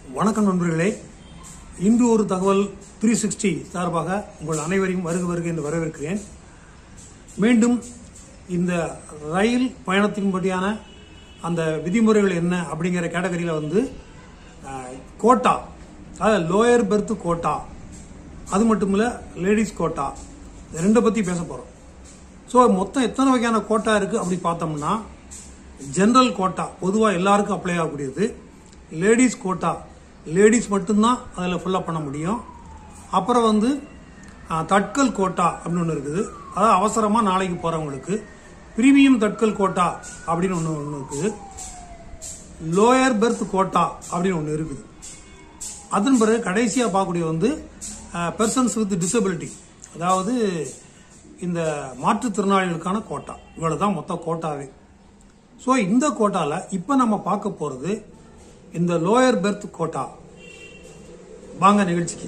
வணக்கம் நண்பர்களே இன்று ஒரு தகவல் த்ரீ சிக்ஸ்டி சார்பாக உங்கள் அனைவரையும் வருக வருக என்று வரவேற்கிறேன் மீண்டும் இந்த ரயில் பயணத்தின்படியான அந்த விதிமுறைகள் என்ன அப்படிங்கிற கேட்டகரியில் வந்து அஹ், கோட்டா அதாவது லோயர் பெர்த் கோட்டா அது மட்டும் இல்லை லேடிஸ் கோட்டா இது ரெண்டை பற்றி பேச போகிறோம் ஸோ மொத்தம் எத்தனை வகையான கோட்டா இருக்குது அப்படி பார்த்தோம்னா ஜெனரல் கோட்டா பொதுவாக எல்லாருக்கும் அப்ளை ஆகக்கூடியது லேடிஸ் கோட்டா லேடிஸ் மட்டும்தான் அதில் ஃபுல்லாக பண்ண முடியும் அப்புறம் வந்து ஆ, தட்கல் கோட்டா அப்படின்னு ஒன்று இருக்குது அதாவது அவசரமாக நாளைக்கு போகிறவங்களுக்கு பிரீமியம் தட்கல் கோட்டா அப்படின்னு ஒன்று ஒன்று இருக்குது லோயர் பெர்த் கோட்டா அப்படின்னு ஒன்று இருக்குது அதன் பிறகு கடைசியாக பார்க்கக்கூடிய வந்து பெர்சன்ஸ் வித் டிசபிலிட்டி அதாவது இந்த மாற்றுத்திறனாளிகளுக்கான கோட்டா இவ்வளோ தான் மொத்த கோட்டாவே ஸோ இந்த கோட்டாவில் இப்போ நம்ம பார்க்க போகிறது இந்த லோயர் பெர்த் கோட்டா வாங்க நிகழ்ச்சிக்கு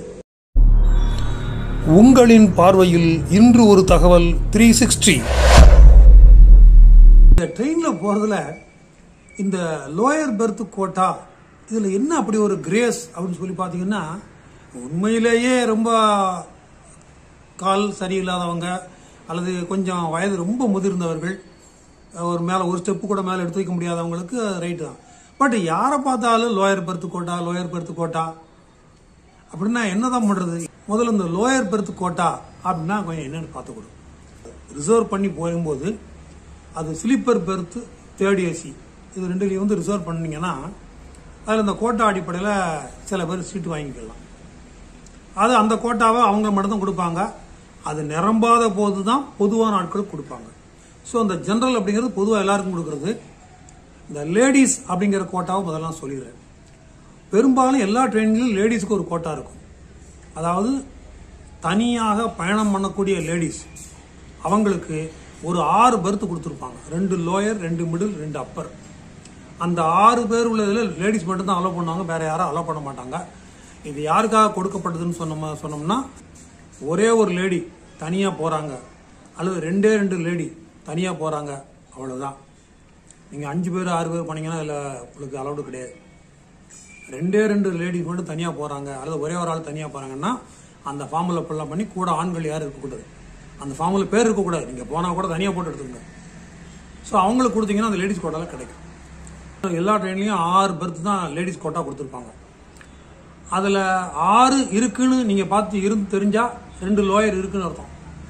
உங்களின் பார்வையில் இன்று ஒரு தகவல் த்ரீ சிக்ஸ்டி இந்த ட்ரெயினில் போகிறதுல இந்த லோயர் பெர்த் கோட்டா இதில் என்ன அப்படி ஒரு கிரேஸ் அப்படின்னு சொல்லி பார்த்தீங்கன்னா உண்மையிலேயே ரொம்ப கால் சரியில்லாதவங்க அல்லது கொஞ்சம் வயது ரொம்ப முதிர்ந்தவர்கள் ஒரு மேலே ஒரு ஸ்டெப்பு கூட மேலே எடுத்து வைக்க முடியாதவங்களுக்கு ரைட்டு தான் பட் யாரை பார்த்தாலும் lower berth quota lower berth quota அப்படின்னா என்னதான் பண்றது முதல்ல இந்த லோயர் பெர்த் கோட்டா அப்படின்னா கொஞ்சம் என்னன்னு பார்த்துக்கணும் ரிசர்வ் பண்ணி போகும்போது அது ஸ்லீப்பர் பெர்த் தேர்ட் ஏசி இது ரெண்டுலையும் வந்து ரிசர்வ் பண்ணீங்கன்னா அதில் இந்த கோட்டா அடிப்படையில் சில பேர் சீட்டு வாங்கிக்கலாம் அது அந்த கோட்டாவை அவங்க மட்டும்தான் கொடுப்பாங்க அது நிரம்பாத போது தான் பொதுவான ஆட்களுக்கு கொடுப்பாங்க ஸோ அந்த ஜெனரல் அப்படிங்கிறது பொதுவாக எல்லாருக்கும் கொடுக்கறது இந்த லேடிஸ் அப்படிங்கிற கோட்டாவை முதல்ல நான் சொல்லிடுறேன் பெரும்பாலும் எல்லா ட்ரெயின்லையும் லேடிஸ்க்கு ஒரு கோட்டா இருக்கும் அதாவது தனியாக பயணம் பண்ணக்கூடிய லேடிஸ் அவங்களுக்கு ஒரு ஆறு பெர்த் கொடுத்துருப்பாங்க ரெண்டு லோயர் ரெண்டு மிடில் ரெண்டு அப்பர் அந்த ஆறு பேர் உள்ளதில் லேடிஸ் மட்டும்தான் அலோவ் பண்ணுவாங்க வேற யாரும் அலோவ் பண்ண மாட்டாங்க இது யாருக்காக கொடுக்கப்பட்டதுன்னு சொன்னோம் சொன்னோம்னா ஒரே ஒரு லேடி தனியாக போகிறாங்க அல்லது ரெண்டே ரெண்டு லேடி தனியாக போகிறாங்க அவ்வளோதான் நீங்கள் அஞ்சு பேர் ஆறு பேர் போனீங்கன்னா அதில் உங்களுக்கு அலௌடு கிடையாது ரெண்டே ரெண்டு லேடிஸ் மட்டும் தனியாக போகிறாங்க அல்லது ஒரே ஒரு ஆள் தனியாக போகிறாங்கன்னா அந்த ஃபார்மில் ஃபுல்லாக பண்ணி கூட ஆண்கள் யாரும் இருக்கக்கூடாது அந்த ஃபார்மில் பேர் இருக்கக்கூடாது நீங்கள் போனால் கூட தனியாக போட்டு எடுத்துங்க ஸோ அவங்களுக்கு கொடுத்தீங்கன்னா அந்த லேடிஸ் கோட்டாவில் கிடைக்கும் எல்லா ட்ரெயின்லையும் ஆறு பெர்த் தான் லேடிஸ் கோட்டா கொடுத்துருப்பாங்க அதில் ஆறு இருக்குன்னு நீங்கள் பார்த்து இருந்து தெரிஞ்சால் ரெண்டு லோயர் இருக்குன்னு அர்த்தம்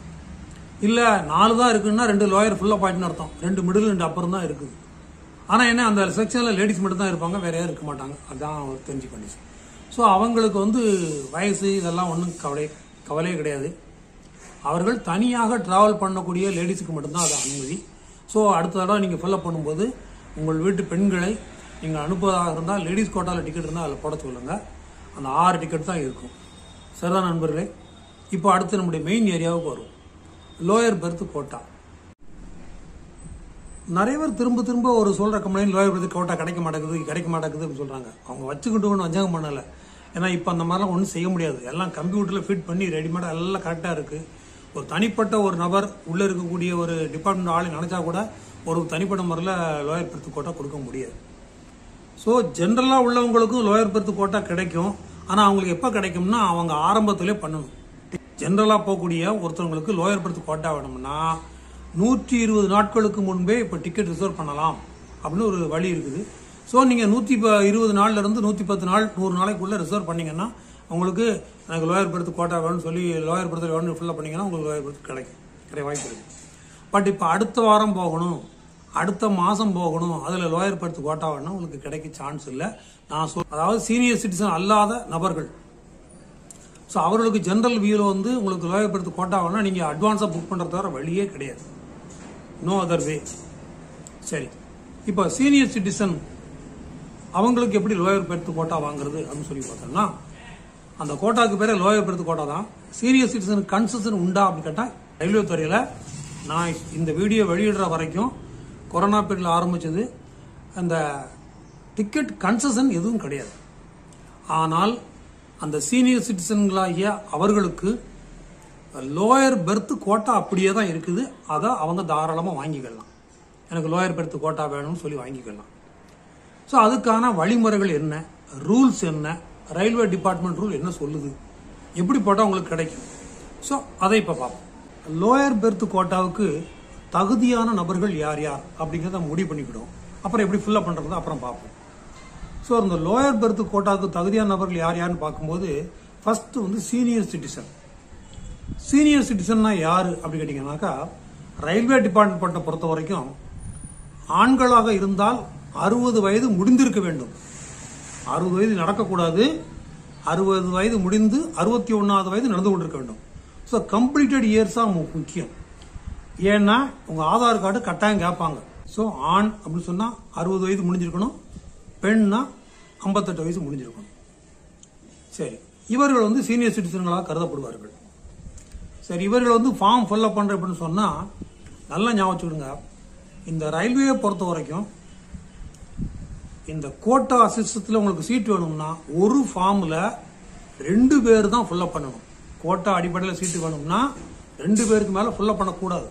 இல்லை நாலு தான் இருக்குன்னா ரெண்டு லோயர் ஃபுல்லாக பாயிண்ட்னு அர்த்தம் ரெண்டு மிடில் ரெண்டு அப்புறம் தான் இருக்குது ஆனால் என்ன அந்த செக்ஷனில் லேடிஸ் மட்டும் தான் இருப்பாங்க வேற யாரும் இருக்க மாட்டாங்க அதுதான் ஒரு தெரிஞ்சு கண்டிஷன் ஸோ அவங்களுக்கு வந்து வயசு இதெல்லாம் ஒன்றும் கவலை கவலையே கிடையாது அவர்கள் தனியாக டிராவல் பண்ணக்கூடிய லேடிஸுக்கு மட்டும்தான் அது அனுமதி ஸோ அடுத்த தடவை நீங்கள் ஃபில்லப் பண்ணும்போது உங்கள் வீட்டு பெண்களை நீங்கள் அனுப்புவதாக இருந்தால் லேடிஸ் கோட்டாவில் டிக்கெட் இருந்தால் அதில் போட சொல்லுங்கள் அந்த ஆறு டிக்கெட் தான் இருக்கும் சரிதான் நண்பர்களே இப்போ அடுத்து நம்முடைய மெயின் ஏரியாவுக்கு வரும் லோயர் பெர்த் கோட்டா நிறைய பேர் திரும்ப திரும்ப ஒரு சொல்ற கம்ப்ளைண்ட் லோயர் பெர்த் கோட்டா கிடைக்க மாட்டேங்குது கிடைக்க மாட்டேங்குது அப்படின்னு சொல்றாங்க அவங்க வச்சுக்கிட்டு ஒன்று வஞ்சாங்க பண்ணல ஏன்னா இப்போ அந்த மாதிரிலாம் ஒன்றும் செய்ய முடியாது எல்லாம் கம்ப்யூட்டரில் ஃபிட் பண்ணி ரெடிமேடாக எல்லாம் கரெக்டாக இருக்கு ஒரு தனிப்பட்ட ஒரு நபர் உள்ளே இருக்கக்கூடிய ஒரு டிபார்ட்மெண்ட் ஆளு நினைச்சா கூட ஒரு தனிப்பட்ட முறையில் லோயர் பெர்த் கோட்டா கொடுக்க முடியாது ஸோ ஜென்ரலாக உள்ளவங்களுக்கும் லோயர் பெர்த் கோட்டா கிடைக்கும் ஆனால் அவங்களுக்கு எப்போ கிடைக்கும்னா அவங்க ஆரம்பத்திலே பண்ணணும் ஜென்ரலாக போகக்கூடிய ஒருத்தவங்களுக்கு லோயர் பெர்த் கோட்டா வேணும்னா நூற்றி இருபது நாட்களுக்கு முன்பே இப்போ டிக்கெட் ரிசர்வ் பண்ணலாம் அப்படின்னு ஒரு வழி இருக்குது ஸோ நீங்கள் நூற்றி இருபது நாள்ல இருந்து நூற்றி பத்து நாள் நூறு நாளைக்குள்ளே ரிசர்வ் பண்ணீங்கன்னா உங்களுக்கு எனக்கு லோயர் பெர்த் கோட்டா வேணும்னு சொல்லி லோயர் பெர்த் வேணும்னு ஃபுல்லாக பண்ணீங்கன்னா உங்களுக்கு லோயர் பெர்த் கிடைக்கும் கிடைக்க வாய்ப்பு இருக்கு பட் இப்போ அடுத்த வாரம் போகணும் அடுத்த மாதம் போகணும் அதில் லோயர் பெர்த் கோட்டா வேணும் உங்களுக்கு கிடைக்க சான்ஸ் இல்லை நான் சொல் அதாவது சீனியர் சிட்டிசன் அல்லாத நபர்கள் ஸோ அவர்களுக்கு ஜென்ரல் வியூவில் வந்து உங்களுக்கு லோயர் பெர்த் கோட்டா வேணா நீங்கள் அட்வான்ஸாக புக் பண்ணுறது தவிர வழியே கிடையாது நோ அதர் வே சரி இப்போ சீனியர் சிட்டிசன் அவங்களுக்கு எப்படி லோயர் பெர்த் கோட்டா வாங்குறது அப்படின்னு சொல்லி பார்த்தோம்னா அந்த கோட்டாக்கு பேரே லோயர் பெர்த் கோட்டா தான் சீனியர் சிட்டிசன் கன்செஷன் உண்டா அப்படின்னு கேட்டால் ரயில்வே துறையில் நான் இந்த வீடியோ வெளியிடுற வரைக்கும் கொரோனா பீரியடில் ஆரம்பிச்சது அந்த டிக்கெட் கன்செஷன் எதுவும் கிடையாது ஆனால் அந்த சீனியர் சிட்டிசன்களாகிய அவர்களுக்கு லோயர் பெர்த் கோட்டா அப்படியே தான் இருக்குது அதை அவங்க தாராளமாக வாங்கிக்கலாம் எனக்கு லோயர் பெர்த் கோட்டா வேணும்னு சொல்லி வாங்கிக்கலாம் ஸோ அதுக்கான வழிமுறைகள் என்ன ரூல்ஸ் என்ன ரயில்வே டிபார்ட்மெண்ட் ரூல் என்ன சொல்லுது எப்படி போட்டால் உங்களுக்கு கிடைக்கும் ஸோ அதை இப்போ பார்ப்போம் லோயர் பெர்த் கோட்டாவுக்கு தகுதியான நபர்கள் யார் யார் அப்படிங்கிறத முடிவு பண்ணிக்கிடும் அப்புறம் எப்படி ஃபில்லப் பண்ணுறது அப்புறம் பார்ப்போம் ஸோ இந்த லோயர் பெர்த் கோட்டாவுக்கு தகுதியான நபர்கள் யார் யாருன்னு பார்க்கும்போது ஃபர்ஸ்ட் வந்து சீனியர் சிட்டிசன் சீனியர் சிட்டிசன்னா யாரு அப்படி கேட்டிங்கன்னாக்கா ரயில்வே டிபார்ட்மெண்ட்டை பொறுத்த வரைக்கும் ஆண்களாக இருந்தால் அறுபது வயது முடிந்திருக்க வேண்டும் அறுபது வயது நடக்கக்கூடாது அறுபது வயது முடிந்து அறுபத்தி ஒன்றாவது வயது நடந்து கொண்டிருக்க வேண்டும் ஸோ கம்ப்ளீட்டட் இயர்ஸ் தான் முக்கியம் ஏன்னா உங்கள் ஆதார் கார்டு கட்டாயம் கேட்பாங்க ஸோ ஆண் அப்படின்னு சொன்னால் அறுபது வயது முடிஞ்சிருக்கணும் பெண்ணா ஐம்பத்தெட்டு வயசு முடிஞ்சிருக்கணும் சரி இவர்கள் வந்து சீனியர் சிட்டிசன்களாக கருதப்படுவார்கள் சரி இவர்கள் வந்து ஃபார்ம் ஃபில்அப் பண்ணுற அப்படின்னு சொன்னால் நல்லா ஞாபகம் வச்சுக்கிடுங்க இந்த ரயில்வேயை பொறுத்த வரைக்கும் இந்த கோட்டா சிஸ்டத்தில் உங்களுக்கு சீட் வேணும்னா ஒரு ஃபார்மில் ரெண்டு பேர் தான் ஃபில்அப் பண்ணணும் கோட்டா அடிப்படையில் சீட்டு வேணும்னா ரெண்டு பேருக்கு மேலே ஃபில்அப் பண்ணக்கூடாது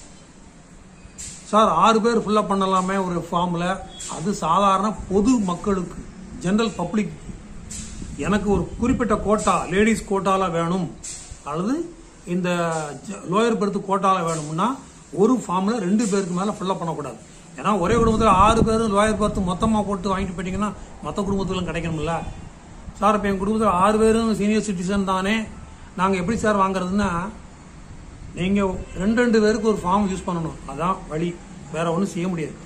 சார் ஆறு பேர் ஃபில்அப் பண்ணலாமே ஒரு ஃபார்மில் அது சாதாரண பொது மக்களுக்கு ஜெனரல் பப்ளிக் எனக்கு ஒரு குறிப்பிட்ட கோட்டா லேடிஸ் கோட்டால வேணும் அல்லது இந்த லோயர் பெருத்து கோட்டால வேணும்னா ஒரு ஃபார்மில் ரெண்டு பேருக்கு மேலே ஃபில்அப் பண்ணக்கூடாது ஏன்னா ஒரே குடும்பத்தில் ஆறு பேர் லோயர் பெர்த்து மொத்தமாக போட்டு வாங்கிட்டு போயிட்டீங்கன்னா மற்ற குடும்பத்துலாம் கிடைக்கணும்ல சார் இப்போ என் குடும்பத்தில் ஆறு பேரும் சீனியர் சிட்டிசன் தானே நாங்கள் எப்படி சார் வாங்குறதுன்னா நீங்கள் ரெண்டு ரெண்டு பேருக்கு ஒரு ஃபார்ம் யூஸ் பண்ணணும் அதான் வழி வேற ஒன்றும் செய்ய முடியாது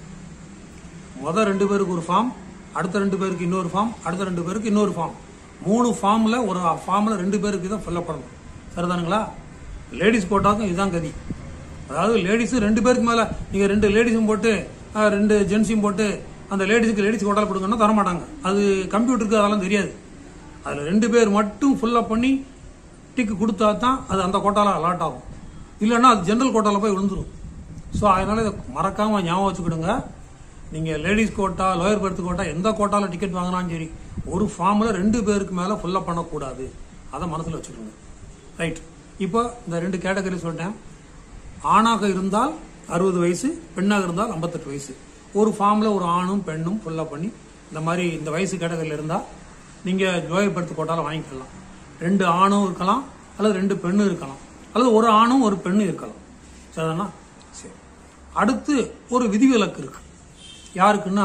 மொதல் ரெண்டு பேருக்கு ஒரு ஃபார்ம் அடுத்த ரெண்டு பேருக்கு இன்னொரு ஃபார்ம் அடுத்த ரெண்டு பேருக்கு இன்னொரு ஃபார்ம் மூணு ஃபார்மில் ஒரு ஃபார்மில் ரெண்டு பேருக்கு தான் ஃபில்அப் பண்ணணும் சரிதானுங்களா லேடிஸ் கோட்டாக்கும் இதுதான் கதி அதாவது லேடிஸ் ரெண்டு பேருக்கு மேலே நீங்கள் ரெண்டு லேடிஸும் போட்டு அஹ், ரெண்டு ஜென்ஸையும் போட்டு அந்த லேடிஸுக்கு லேடிஸ் கோட்டால் கொடுங்கன்னா தர மாட்டாங்க அது கம்ப்யூட்டருக்கு அதெல்லாம் தெரியாது அதில் ரெண்டு பேர் மட்டும் ஃபுல்லப் பண்ணி டிக்கு கொடுத்தா தான் அது அந்த கோட்டால அலாட் ஆகும் இல்லைன்னா அது ஜென்ரல் கோட்டால போய் விழுந்துரும் ஸோ அதனால இதை மறக்காம ஞாபகம் வச்சுக்கிடுங்க நீங்க ladies quota lower berth quota எந்த கோட்டால டிக்கெட் வாங்கினாலும் சரி ஒரு ஃபார்ம்ல ரெண்டு பேருக்கு மேல ஃபுல்லப் பண்ணக்கூடாது அதை மனசுல வச்சுக்கோங்க ரைட் இப்போ இந்த ரெண்டு கேட்டகரி சொல்லிட்டேன் ஆணாக இருந்தால் அறுபது வயசு பெண்ணாக இருந்தால் ஐம்பத்தெட்டு வயசு ஒரு ஃபார்ம்ல ஒரு ஆணும் பெண்ணும் ஃபுல்லப் பண்ணி இந்த மாதிரி இந்த வயசு கேட்டகரியில் இருந்தால் நீங்க லோயர் பெர்த் கோட்டால வாங்கிக்கலாம் ரெண்டு ஆணும் இருக்கலாம் அல்லது ரெண்டு பெண்ணும் இருக்கலாம் அல்லது ஒரு ஆணும் ஒரு பெண்ணும் இருக்கலாம் சரிதானா சரி அடுத்து ஒரு விதிவிலக்கு இருக்கு யாருக்குன்னா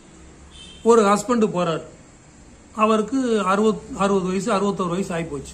ஒரு ஹஸ்பண்ட் போறாரு அவருக்கு அறுபத் அறுபது வயசு அறுபத்தோரு வயசு ஆகி போச்சு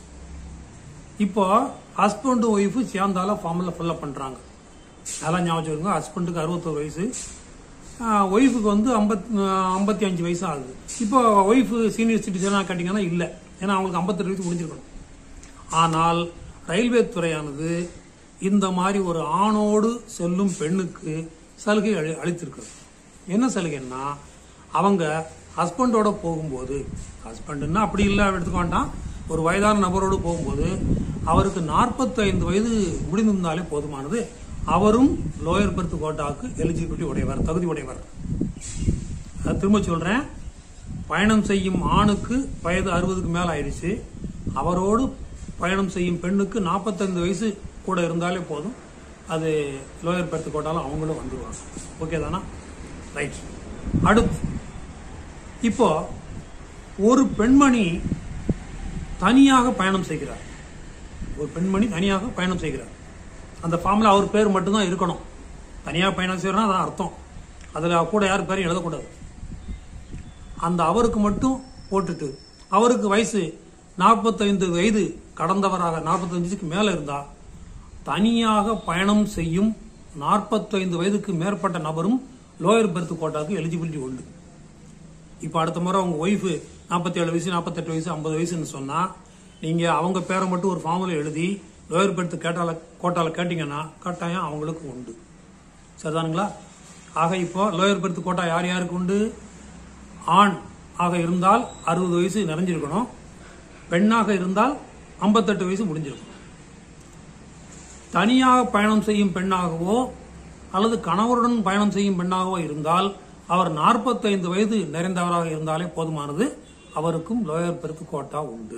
இப்போ ஹஸ்பண்டும் ஒய்ஃபு சேர்ந்தால ஃபார்மில் ஃபில்லப் பண்ணுறாங்க அதெல்லாம் ஞாபகம் வச்சுக்கோங்க ஹஸ்பண்டுக்கு அறுபத்தோரு வயசு ஒய்ஃபுக்கு வந்து ஐம்பத் ஐம்பத்தி அஞ்சு வயசு ஆகுது இப்போ ஒய்ஃபு சீனியர் சிட்டிசனாக கேட்டிங்கன்னா இல்லை ஏன்னா அவங்களுக்கு ஐம்பத்தெட்டு வயசு முடிஞ்சிருக்கணும் ஆனால் ரயில்வே துறையானது இந்த மாதிரி ஒரு ஆணோடு செல்லும் பெண்ணுக்கு சலுகை அளி- அளித்திருக்கிறது என்ன சலுகைன்னா அவங்க ஹஸ்பண்டோட போகும்போது ஹஸ்பண்டுன்னா அப்படி இல்லை எடுத்துக்க வேண்டாம் ஒரு வயதான நபரோடு போகும்போது அவருக்கு 45 வயது முடிந்திருந்தாலே போதுமானது அவரும் லோயர் பெர்த் கோட்டாவுக்கு எலிஜிபிலிட்டி உடையவர் தகுதி உடையவர் அது திரும்ப சொல்றேன் பயணம் செய்யும் ஆணுக்கு வயது அறுபதுக்கு மேல ஆயிடுச்சு அவரோடு பயணம் செய்யும் பெண்ணுக்கு 45 வயசு கூட இருந்தாலே போதும் அது லோயர் பெர்த் கோட்டாலும் அவங்களும் வந்துருவாங்க ஓகே தானா ரைட் அடுத்து இப்போ ஒரு பெண்மணி தனியாக பயணம் செய்கிறார் ஒரு பெண்மணி தனியாக பயணம் செய்கிறார் அந்த ஃபார்ம்ல அவர் பேர் மட்டும்தான் இருக்கணும் தனியாக பயணம் செய்யறா அதான் அர்த்தம் அதுல கூட யார் பேரையும் எழுதக்கூடாது அந்த அவருக்கு மட்டும் போட்டுட்டு அவருக்கு வயசு 45 வயது கடந்தவராக 45 வயசுக்கு மேல இருந்தா தனியாக பயணம் செய்யும் 45 வயதுக்கு மேற்பட்ட நபரும் லோயர் பெர்த் கோட்டாக்கு எலிஜிபிலிட்டி உண்டு இப்போ அடுத்த முறை உங்க ஒய்ஃபு நாற்பத்தி ஏழு வயசு நாற்பத்தெட்டு வயசு ஐம்பது வயசுன்னு சொன்னா நீங்க அவங்க பேரை மட்டும் ஒரு ஃபார்மில் எழுதி லோயர் பெர்த் கேட்டால கோட்டால கேட்டீங்கன்னா கட்டாயம் அவங்களுக்கு உண்டு சரிதானுங்களா ஆக இப்போ லோயர் பெர்த் கோட்டா யார் யாருக்கு உண்டு ஆண் ஆக இருந்தால் அறுபது வயசு நிறைஞ்சிருக்கணும் பெண்ணாக இருந்தால் ஐம்பத்தெட்டு வயசு முடிஞ்சிருக்கணும் தனியாக பயணம் செய்யும் பெண்ணாகவோ அல்லது கணவருடன் பயணம் செய்யும் பெண்ணாகவோ இருந்தால் அவர் 45 வயது நிறைந்தவராக இருந்தாலே போதுமானது அவருக்கும் லோயர் பெர்த் கோட்டா உண்டு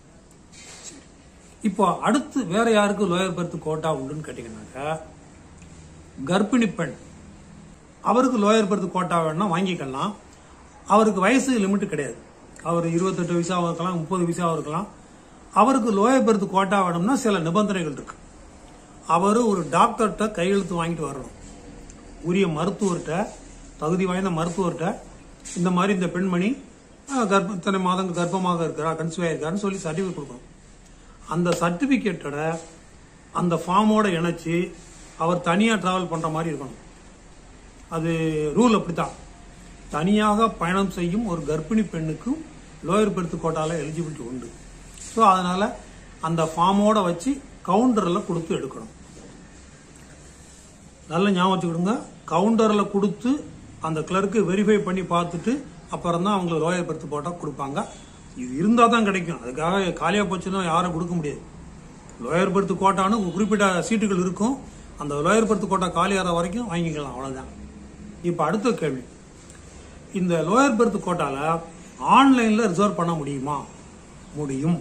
இப்போ அடுத்து வேற யாருக்கு லோயர் பெர்த் கோட்டா உண்டுன்னு கேட்டீங்கன்னாக்கா கர்ப்பிணி பெண் அவருக்கு லோயர் பெர்த் கோட்டா வேணா வாங்கிக்கலாம் அவருக்கு வயசு லிமிட் கிடையாது அவர் இருபத்தெட்டு விசாவாக இருக்கலாம் முப்பது விசாவாக இருக்கலாம் அவருக்கு லோயர் பெர்த் கோட்டா வேணும்னா சில நிபந்தனைகள் இருக்கு அவர் ஒரு டாக்டர்கிட்ட கையெழுத்து வாங்கிட்டு வரணும் உரிய மருத்துவர்கிட்ட தகுதி வாய்ந்த மருத்துவர்கிட்ட இந்த மாதிரி இந்த பெண்மணி அஹ், கர்ப்ப இத்தனை மாதங்கள் கர்ப்பமாக இருக்கிறா கன்சீவ் ஆயிருக்காருன்னு சொல்லி சர்டிஃபிகேட் கொடுக்கணும் அந்த சர்டிபிகேட்டோட அந்த ஃபார்மோட இணைச்சு அவர் தனியாக டிராவல் பண்ணுற மாதிரி இருக்கணும் அது ரூல் அப்படித்தான் தனியாக பயணம் செய்யும் ஒரு கர்ப்பிணி பெண்ணுக்கும் லோயர் பெர்த் கோட்டால எலிஜிபிலிட்டி உண்டு ஸோ அதனால அந்த ஃபார்மோட வச்சு கவுண்டரில் கொடுத்து எடுக்கணும் நல்ல ஞாபகம் வச்சுக்கிடுங்க கவுண்டரில் கொடுத்து அந்த கிளர்க்கு வெரிஃபை பண்ணி பார்த்துட்டு அப்புறம் தான் அவங்களுக்கு லோயர் பெர்த் போட்டால் கொடுப்பாங்க இது இருந்தால் தான் கிடைக்கும் அதுக்காக காலியாக போச்சுன்னா யாரும் கொடுக்க முடியாது லோயர் பெர்த் கோட்டான்னு ஒரு குறிப்பிட்ட சீட்டுகள் இருக்கும் அந்த லோயர் பெர்த் கோட்டா காலியாகிற வரைக்கும் வாங்கிக்கலாம் அவ்வளோதான் இப்போ அடுத்த கேள்வி இந்த லோயர் பெர்த் கோட்டால ஆன்லைனில் ரிசர்வ் பண்ண முடியுமா முடியும்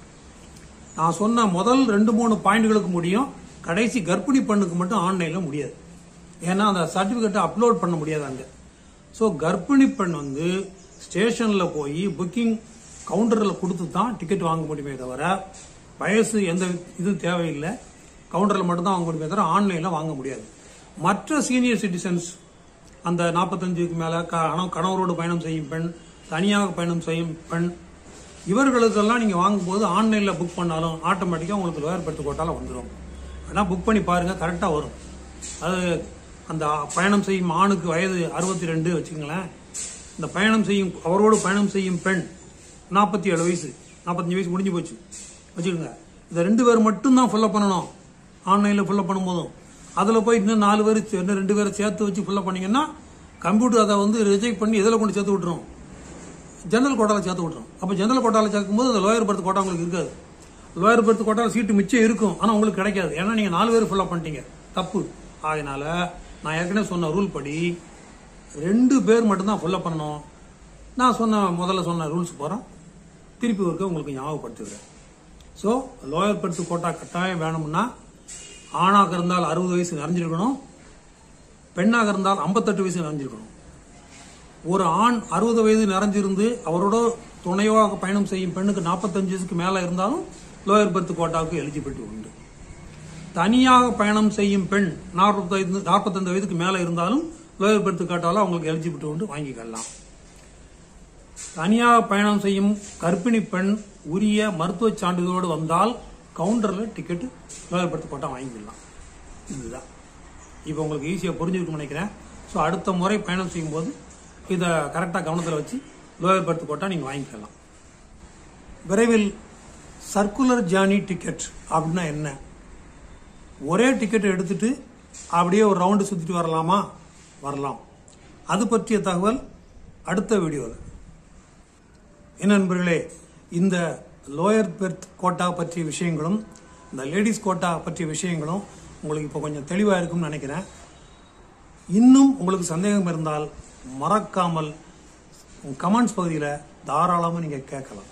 நான் சொன்ன முதல் ரெண்டு மூணு பாயிண்ட்களுக்கு முடியும் கடைசி கர்ப்பிணி பெண்ணுக்கு மட்டும் ஆன்லைனில் முடியாது ஏன்னா அந்த சர்டிஃபிகேட்டை அப்லோட் பண்ண முடியாது அங்கே ஸோ கர்ப்பிணி பெண் வந்து ஸ்டேஷனில் போய் புக்கிங் கவுண்டரில் கொடுத்து தான் டிக்கெட் வாங்க முடியுமே தவிர வயசு எந்த இது தேவையில்லை கவுண்டரில் மட்டும்தான் வாங்க முடியுமே தவிர ஆன்லைனில் வாங்க முடியாது மற்ற சீனியர் சிட்டிசன்ஸ் அந்த நாற்பத்தஞ்சுக்கு மேலே கணவரோடு பயணம் செய்யும் பெண் தனியாக பயணம் செய்யும் பெண் இவர்களுக்கெல்லாம் நீங்கள் வாங்கும்போது ஆன்லைனில் புக் பண்ணாலும் ஆட்டோமேட்டிக்காக உங்களுக்கு லோயர் பெர்த் கோட்டால வந்துடும் வேணால் புக் பண்ணி பாருங்கள் கரெக்டாக வரும் அது அந்த பயணம் செய்யும் ஆணுக்கு வயது அறுபத்தி ரெண்டு வச்சுங்களேன் இந்த பயணம் செய்யும் அவரோடு பயணம் செய்யும் பெண் நாற்பத்தி ஏழு வயசு நாற்பத்தஞ்சு வயசு முடிஞ்சு போச்சு வச்சுக்கோங்க இந்த ரெண்டு பேர் மட்டும்தான் ஃபில்லப் பண்ணணும் ஆன்லைனில் ஃபில்லப் பண்ணும்போதும் அதில் போய் இன்னும் நாலு பேர் சே- இன்னும் ரெண்டு பேரை சேர்த்து வச்சு ஃபில்லப் பண்ணீங்கன்னா கம்ப்யூட்டர் அதை வந்து ரிஜெக்ட் பண்ணி எதில் கொண்டு சேர்த்து விட்டுரும் ஜெனரல் கோட்டாவில் சேர்த்து விட்டுரும் அப்போ ஜெனரல் கோட்டாவில் சேர்க்கும்போது அந்த லோயர் பர்த் கோட்டா உங்களுக்கு இருக்காது லோயர் பர்த் கோட்டாவில் சீட்டு மிச்சம் இருக்கும் ஆனால் உங்களுக்கு கிடைக்காது ஏன்னா நீங்கள் நாலு பேர் ஃபில்லப் பண்ணிட்டீங்க தப்பு அதனால நான் ஏற்கனவே சொன்ன ரூல் படி ரெண்டு பேர் மட்டும்தான் ஃபில்லப் பண்ணணும் நான் சொன்ன முதல்ல சொன்ன ரூல்ஸ் போகிறேன் திருப்பி ஒருக்க உங்களுக்கு ஞாபகப்படுத்துகிறேன் ஸோ லோயர் பர்த் கோட்டா கட்டாயம் வேணும்னா ஆணாக இருந்தால் அறுபது வயசு நிறைஞ்சிருக்கணும் பெண்ணாக இருந்தால் ஐம்பத்தெட்டு வயசு நிறைஞ்சிருக்கணும் ஒரு ஆண் அறுபது வயது நிறைஞ்சிருந்து அவரோட துணையாக பயணம் செய்யும் பெண்ணுக்கு நாற்பத்தஞ்சு வயசுக்கு மேலே இருந்தாலும் லோயர் பர்த் கோட்டாவுக்கு எலிஜிபிலிட்டி உண்டு தனியாக பயணம் செய்யும் பெண் நாற்பத்தைந்து நாற்பத்தைந்து வயதுக்கு மேலே இருந்தாலும் லோயர் பர்த் கோட்டாவில் அவங்களுக்கு எலிஜிபிலிட்டி உண்டு வாங்கிக்கலாம் தனியாக பயணம் செய்யும் கர்ப்பிணி பெண் உரிய மருத்துவ சான்றிதழோடு வந்தால் கவுண்டரில் டிக்கெட்டு லோயர் பர்த் கோட்டா வாங்கிக்கலாம் இதுதான் இப்போ உங்களுக்கு ஈஸியாக புரிஞ்சிருக்கும்னு நினைக்கிறேன் ஸோ அடுத்த முறை பயணம் செய்யும்போது இதை கரெக்டாக கவனத்தில் வச்சு லோயர் பர்த் கோட்டா நீங்கள் வாங்கிக்கலாம் விரைவில் சர்க்குலர் ஜேர்னி டிக்கெட் அப்படின்னா என்ன ஒரே டிக்கெட்டை எடுத்துட்டு அப்படியே ஒரு ரவுண்டு சுற்றிட்டு வரலாமா வரலாம் அது பற்றிய தகவல் அடுத்த வீடியோவில் என்ன நண்பர்களே இந்த லோயர் பெர்த் கோட்டா பற்றிய விஷயங்களும் இந்த லேடிஸ் கோட்டா பற்றிய விஷயங்களும் உங்களுக்கு இப்போ கொஞ்சம் தெளிவாக இருக்கும்னு நினைக்கிறேன் இன்னும் உங்களுக்கு சந்தேகம் இருந்தால் மறக்காமல் கமெண்ட்ஸ் பகுதியில் தாராளமாக நீங்கள் கேட்கலாம்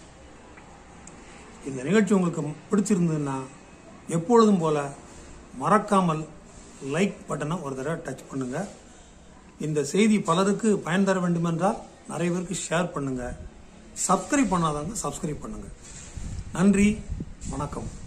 இந்த நிகழ்ச்சி உங்களுக்கு பிடிச்சிருந்ததுன்னா எப்பொழுதும் போல மறக்காமல் லைக் பட்டனை ஒரு தடவை டச் பண்ணுங்க இந்த செய்தி பலருக்கு பயன் தர வேண்டுமென்றால் நிறைய பேருக்கு ஷேர் பண்ணுங்க சப்ஸ்கிரைப் பண்ணாதவங்க சப்ஸ்கிரைப் பண்ணுங்க நன்றி வணக்கம்